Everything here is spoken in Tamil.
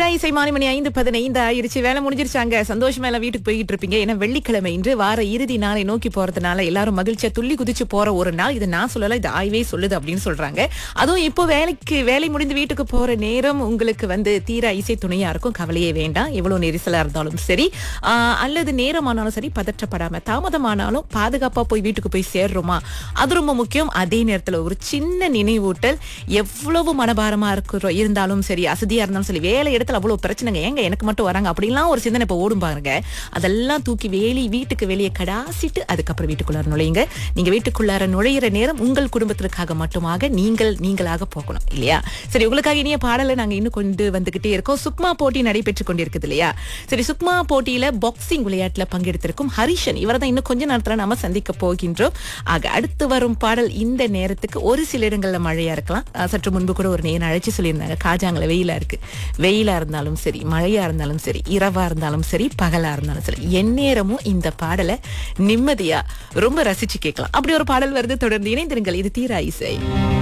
இசை மாலை மணி ஐந்து பதினைந்து ஆயிருச்சு வேலை முடிஞ்சிருச்சாங்க சந்தோஷமா எல்லாம் வீட்டுக்கு போய்கிட்டு இருப்பீங்க ஏன்னா வெள்ளிக்கிழமை இன்று வார இறுதி நாளை நோக்கி போறதுனால எல்லாரும் மகிழ்ச்சியா துள்ளி குதிச்சு போற ஒரு நாள் இது நான் சொல்லல இது ஆய்வே சொல்லுது அப்படின்னு சொல்றாங்க அதுவும் இப்போ வேலைக்கு வேலை முடிந்து வீட்டுக்கு போற நேரம் உங்களுக்கு வந்து தீரா இசை துணையா இருக்கும் கவலையே வேண்டாம் எவ்வளவு நெரிசலா இருந்தாலும் சரி ஆஹ், அல்லது நேரமானாலும் சரி பதற்றப்படாம தாமதமானாலும் பாதுகாப்பா போய் வீட்டுக்கு போய் சேர்றோமா அது ரொம்ப முக்கியம் அதே நேரத்துல ஒரு சின்ன நினைவூட்டல் எவ்வளவு மனபாரமா இருக்கிறோம் இருந்தாலும் சரி அசதியா இருந்தாலும் சரி வேலை இடத்துல அவ்வளவு பிரச்சனைங்க ஏங்க எனக்கு மட்டும் வராங்க அப்படிலாம் ஒரு சிந்தனை இப்ப ஓடும் பாருங்க அதெல்லாம் தூக்கி வேலி வீட்டுக்கு வெளியே கடாசிட்டு அதுக்கப்புறம் வீட்டுக்குள்ளார நுழையுங்க நீங்க வீட்டுக்குள்ளார நுழையிற நேரம் உங்கள் குடும்பத்திற்காக மட்டுமாக நீங்கள் நீங்களாக போகணும் இல்லையா சரி உங்களுக்காக இனிய பாடலை நாங்க இன்னும் கொண்டு வந்துகிட்டே இருக்கோம் சுக்மா போட்டி நடைபெற்றுக் கொண்டிருக்குது இல்லையா சரி சுக்மா போட்டியில பாக்ஸிங் விளையாட்டுல பங்கெடுத்திருக்கும் ஹரிஷன் இவரை தான் இன்னும் கொஞ்ச நேரத்துல நாம சந்திக்க போகின்றோம் ஆக அடுத்து வரும் பாடல் இந்த நேரத்துக்கு ஒரு சில இடங்கள்ல மழையா இருக்கலாம் அஹ் சற்று முன்பு கூட ஒரு நேரம் அழைச்சு சொல்லியிருந்தாங்க காஜாங்கல வெயிலா இருக்கு வெயிலா இருந்தாலும் சரி மழையா இருந்தாலும் சரி இரவா இருந்தாலும் சரி பகலா இருந்தாலும் சரி எந்நேரமும் இந்த பாடலை நிம்மதியா ரொம்ப ரசிச்சு கேட்கலாம் அப்படி ஒரு பாடல் வருது தொடர்ந்து இணைந்திருங்கள் இது தீரா இசை